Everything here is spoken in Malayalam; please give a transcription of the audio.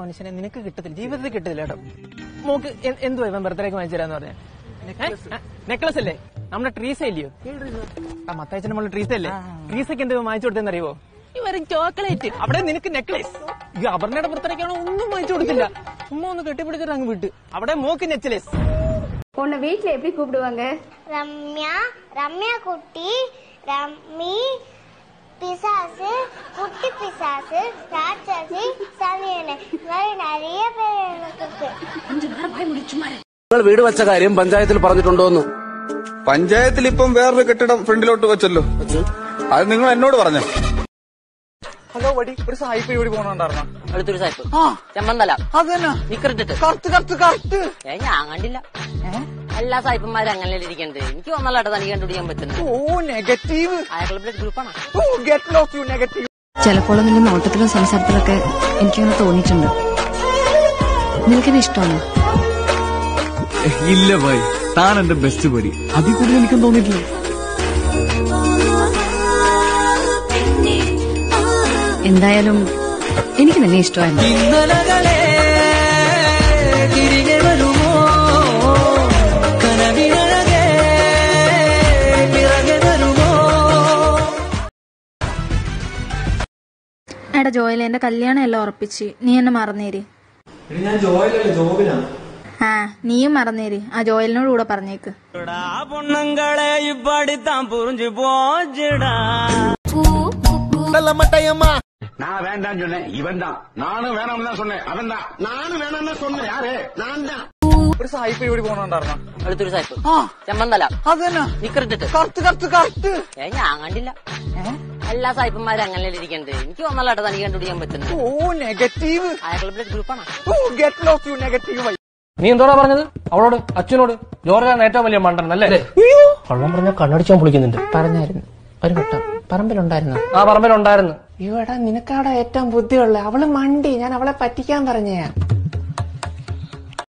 മനുഷ്യനെ നിനക്ക് കിട്ടത്തില്ല ജീവിതത്തിൽ കിട്ടില്ല കേട്ടോ മോക്ക് എ- എന്തുവാ ഇവൻ ബർത്ത്ഡേക്ക് വാങ്ങിച്ചു തരാന്ന് പറഞ്ഞ നെക്ലസ് അല്ലേ നമ്മുടെ ട്രീസ ഇല്ലയോ ആ മത്തായച്ചന്റെ മോള് ട്രീസ അല്ലേ ട്രീസയ്ക്ക് എന്ത് വാങ്ങിച്ചു കൊടുത്തെന്ന് അറിയോ ഈ വെറും ചോക്ലേറ്റ് അവിടെ നിനക്ക് നെക്ലേസ് ഈ അപർണയുടെ ബർത്ത്ഡേക്കാണോ ഒന്നും വാങ്ങിച്ചു കൊടുത്തില്ല ഉമ്മ ഒന്ന് കെട്ടിപ്പിടിച്ചിട്ട് അങ്ങ് വിട്ട് അവിടെ മോക്ക് നെക്ലേസ് உன்னை வீட்ல எப்படி கூப்பிடுவாங்க ரம்யா ரம்யா குட்டி ரம்மி பிசாசு குட்டி பிசாசு ராட்சசி சனியனை இந்த மாதிரி நிறைய பேர் எனக்கு இருக்கு നിങ്ങൾ വീട് വെച്ച കാര്യം പഞ്ചായത്തിൽ പറഞ്ഞിട്ടുണ്ടോന്ന് പഞ്ചായത്തിൽ ഇപ്പം വേറൊരു കെട്ടിടം ഫ്രണ്ടിലോട്ട് വെച്ചല്ലോ അത് നിങ്ങൾ എന്നോട് പറഞ്ഞു ഹലോ വടി ഒരു സായിപ്പ് ഇവിടെ പോകണുണ്ടായിരുന്ന അടുത്തൊരു സായിപ്പ് ചെമ്മന്തല അത് തന്നെ നിക്കറിട്ടിട്ട് കറക്റ്റ് കറക്റ്റ് കറക്റ്റ് ഏ ഞാൻ കണ്ടില്ല എല്ലാ സായിപ്പന്മാരും അങ്ങനെ ഇരിക്കണ്ടേ എനിക്ക് വന്നല്ലാട്ടോ തനിക്ക് കണ്ടുപിടിക്കാൻ പറ്റുന്നത് ഓ നെഗറ്റീവ് അയാളുടെ ബ്ലഡ് ഗ്രൂപ്പാണ് O get lost you negative ചിലപ്പോൾ നിന്റെ നോട്ടത്തിലും സംസാരത്തിലൊക്കെ എനിക്കങ്ങനെ തോന്നിയിട്ടുണ്ട് നിനക്കെന്നെ ഇഷ്ടമാണ് ഇല്ല ഭായ് താൻ എന്റെ ബെസ്റ്റ് പടി അതിൽ കൂടുതൽ എനിക്കും തോന്നിയിട്ടില്ല എന്തായാലും എനിക്ക് നിന്നെ ഇഷ്ടമായിരുന്നു ഇന്നലകളെ തിരികെ വരുമോ കനവിനഴകെ പിറകെ വരുമോ എടാ ജോയൽ എന്റെ കല്യാണം എല്ലാം ഉറപ്പിച്ച് നീ എന്നെ മറന്നേരി ഞാൻ ജോയിലല്ലേ ജോബിനാണ് ആ നീയും മറന്നേരി ആ ജോയലിനോട് കൂടെ പറഞ്ഞേക്ക് പൊണ്ണങ്ങളെ ഇപ്പടിത്താൻ പുറിஞ்சு പോച്ചിടാ நான் வேண்டாம்னு சொன்னேன் இவன் தான் நானும் வேணாம்னு தான் சொன்னேன் அவன் தான் நானும் வேணாம்னு தான் சொன்னேன் யாரு நான் தான் ഒരു സായിപ്പ് ഇവിടെ പോകണുണ്ടായിരുന്ന അടുത്തൊരു സായിപ്പ് ചെമ്മന്തല അത് തന്നെ നിക്കറിട്ടിട്ട് കറക്റ്റ് കറക്റ്റ് കറക്റ്റ് ഏ ഞാൻ കണ്ടില്ല എല്ലാ സായിപ്പന്മാരും അങ്ങനെ ഇരിക്കണ്ടേ എനിക്ക് വന്നല്ലാട്ടോ തനിക്ക് കണ്ടുപിടിക്കാൻ പറ്റുന്നത് ഓ നെഗറ്റീവ് അയാളുടെ ബ്ലഡ് ഗ്രൂപ്പാണ് O get lost you negative നീ എന്തോടാ പറഞ്ഞത് അവളോട് അച്ഛനോട് ജോർജാണ് ഏറ്റവും വലിയ മണ്ടൻ അല്ലേ കള്ളം പറഞ്ഞ കണ്ണടിച്ചാൻ പൊളിക്കുന്നുണ്ട് പറഞ്ഞായിരുന്നു ഒരു വട്ടം പറമ്പിലുണ്ടായിരുന്നു ആ പറമ്പിലുണ്ടായിരുന്നു ഇവിടെ നിനക്കവിടെ ഏറ്റവും ബുദ്ധിയുള്ള അവള് മണ്ടി ഞാൻ അവളെ പറ്റിക്കാൻ പറഞ്ഞയാ